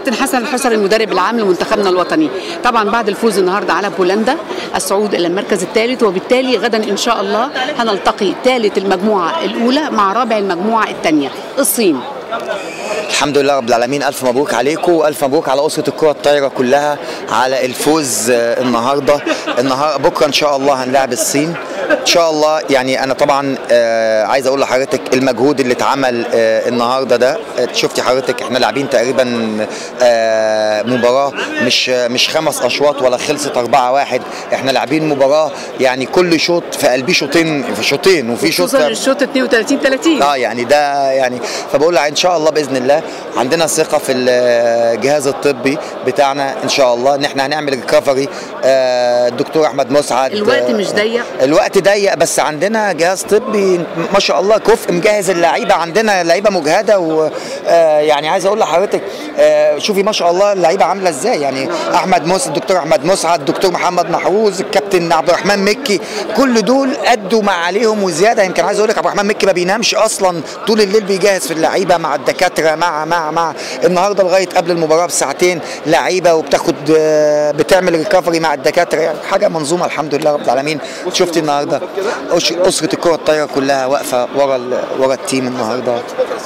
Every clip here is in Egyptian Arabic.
كابتن حسن الحسري المدرب العام لمنتخبنا الوطني طبعا بعد الفوز النهارده على بولندا الصعود الى المركز الثالث وبالتالي غدا ان شاء الله هنلتقي ثالث المجموعه الاولى مع رابع المجموعه الثانيه الصين الحمد لله رب العالمين الف مبروك عليكم والف مبروك على اسره الكره الطايره كلها على الفوز آه، النهارده النهار بكره ان شاء الله هنلاعب الصين ان شاء الله يعني انا طبعا آه عايز اقول لحضرتك المجهود اللي اتعمل آه النهارده ده آه، شفتي حضرتك احنا لاعبين تقريبا آه مباراه مش مش خمس اشواط ولا خلصت 4 واحد احنا لاعبين مباراه يعني كل شوط في قلبيه شوطين في شوطين وفي شوط خصوصا الشوط 32 30 اه يعني ده يعني فبقول ان شاء الله باذن الله عندنا ثقه في الجهاز الطبي بتاعنا ان شاء الله ان احنا هنعمل ريكفري الدكتور احمد مسعد الوقت مش ضيق الوقت ضيق بس عندنا جهاز طبي ما شاء الله كفء مجهز اللعيبه عندنا لعيبه مجهده ويعني عايز اقول لحضرتك آه، شوفي ما شاء الله اللعيبه عامله ازاي يعني احمد موسى الدكتور احمد مسعد الدكتور محمد محروز الكابتن عبد الرحمن مكي كل دول ادوا ما عليهم وزياده يمكن عايز اقول لك عبد الرحمن مكي ما بينامش اصلا طول الليل بيجهز في اللعيبه مع الدكاتره مع مع مع النهارده لغايه قبل المباراه بساعتين لعيبه وبتاخد آه، بتعمل ريكفري مع الدكاتره يعني حاجه منظومه الحمد لله رب العالمين شفتي النهارده أش- اسره الكره الطايره كلها واقفه ورا ال- ورا التيم النهارده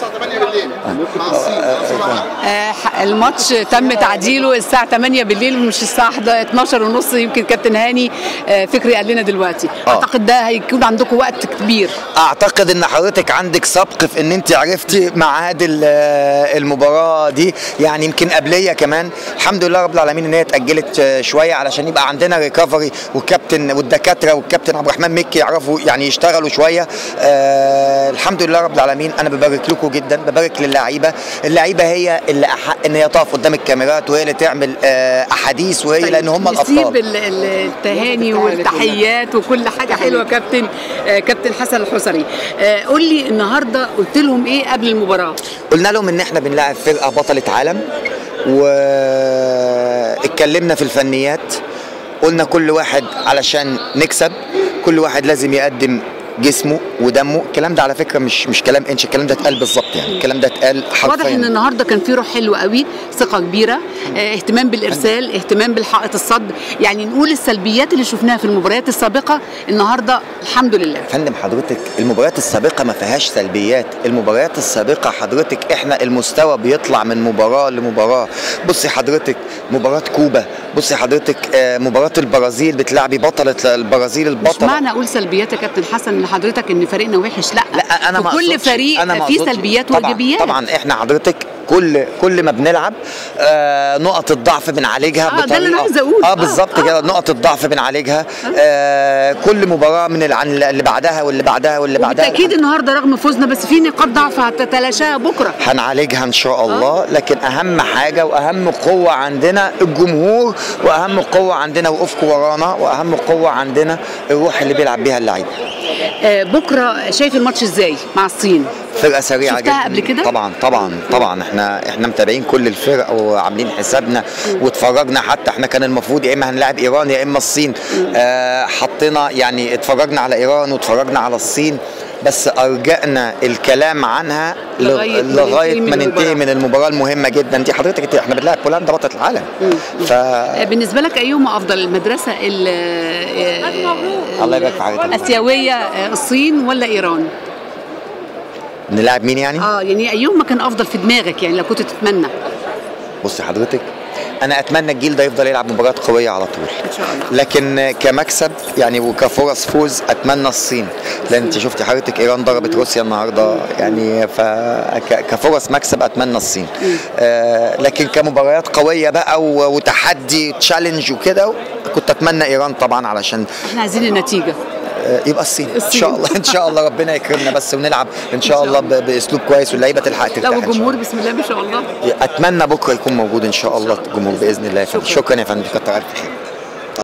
آه، ح- الماتش تم تعديله الساعة 8 بالليل مش الساعة 12 ونص يمكن كابتن هاني آه، فكري قال لنا دلوقتي آه. اعتقد ده هيكون عندكم وقت كبير اعتقد ان حضرتك عندك سبق في ان انت عرفتي ميعاد ال- المباراه دي يعني يمكن قبليه كمان الحمد لله رب العالمين ان هي اتاجلت آه، شويه علشان يبقى عندنا ريكفري والكابتن والدكاتره والكابتن عبد الرحمن مكي يعرفوا يعني يشتغلوا شويه آه الحمد لله رب العالمين انا ببارك لكم جدا ببارك للعيبه اللعيبه هي اللي احق ان هي تقف قدام الكاميرات وهي اللي تعمل آه احاديث وهي لان هم نسيب الابطال ال- ال- التهاني والتحيات وكل حاجة حلوة كابتن آه، كابتن حسن الحسري آه، قول لي النهارده قلت لهم ايه قبل المباراة قلنا لهم ان احنا بنلاعب فرقه بطله عالم واتكلمنا في الفنيات قلنا كل واحد علشان نكسب كل واحد لازم يقدم جسمه ودمه الكلام ده على فكره مش مش كلام انش الكلام ده اتقال بالظبط يعني الكلام ده اتقال حرفيا واضح ان النهارده كان في روح حلوه قوي ثقه كبيره آه، اهتمام بالارسال اهتمام بالحائط الصد يعني نقول السلبيات اللي شفناها في المباريات السابقه النهارده الحمد لله فندم حضرتك المباريات السابقه ما فيهاش سلبيات المباريات السابقه حضرتك احنا المستوى بيطلع من مباراه لمباراه بصي حضرتك مباراه كوبا بصي حضرتك آه، مباراه البرازيل بتلعبي بطله البرازيل مش البطله معنى اقول سلبيات يا كابتن حسن ان حضرتك ان فريقنا وحش لا لا انا في ما كل أقصدش- فريق أنا ما في أقصدش. سلبيات طبعا وايجابيات طبعا احنا حضرتك كل كل ما بنلعب آه نقط الضعف بنعالجها آه، ده اللي أنا بطريقة- عايزة أقول. اه آه، بالظبط آه. كده نقط الضعف بنعالجها آه كل مباراه من ال- عن اللي بعدها واللي بعدها واللي بعدها بالتاكيد النهارده رغم فوزنا بس في نقاط ضعف هتتلاشاها بكره هنعالجها ان شاء الله لكن اهم حاجه واهم قوه عندنا الجمهور واهم قوه عندنا وقوفكم ورانا واهم قوه عندنا الروح اللي بيلعب بيها اللعيبه آه بكره شايف الماتش ازاي مع الصين فرقه سريعه شفتها جدا قبل كده؟ طبعا طبعا طبعا احنا احنا متابعين كل الفرق وعاملين حسابنا واتفرجنا حتى احنا كان المفروض يا اما هنلاعب ايران يا اما الصين آه حطينا يعني اتفرجنا على ايران واتفرجنا على الصين بس ارجأنا الكلام عنها ل- لغاية ما لغايه ننتهي من ما ننتهي المباراة. من المباراه المهمه جدا دي حضرتك احنا بنلاعب بولندا بطله العالم ف آه، بالنسبه لك ايهما افضل المدرسه ال- آه، الله يبارك في حضرتك. الاسيويه آه، الصين ولا ايران نلاعب مين يعني؟ اه يعني ايهما كان افضل في دماغك يعني لو كنت تتمنى بصي حضرتك انا اتمنى الجيل ده يفضل يلعب مباريات قويه على طول ان شاء الله لكن كمكسب يعني وكفرص فوز اتمنى الصين لان انت شفتي حضرتك ايران ضربت روسيا النهارده يعني فكفرص مكسب اتمنى الصين آه لكن كمباريات قويه بقى و- وتحدي تشالنج وكده كنت اتمنى ايران طبعا علشان احنا عايزين النتيجه آه، يبقى الصين ان الصين. شاء الله ان شاء الله ربنا يكرمنا بس ونلعب ان شاء الله ب- باسلوب كويس واللعيبه تلحق ترتاح لو إن شاء الجمهور الله. بسم الله ما شاء الله اتمنى بكره يكون موجود ان شاء الله الجمهور باذن الله يا فندم شكراً. شكرا يا فندم كتر الف خير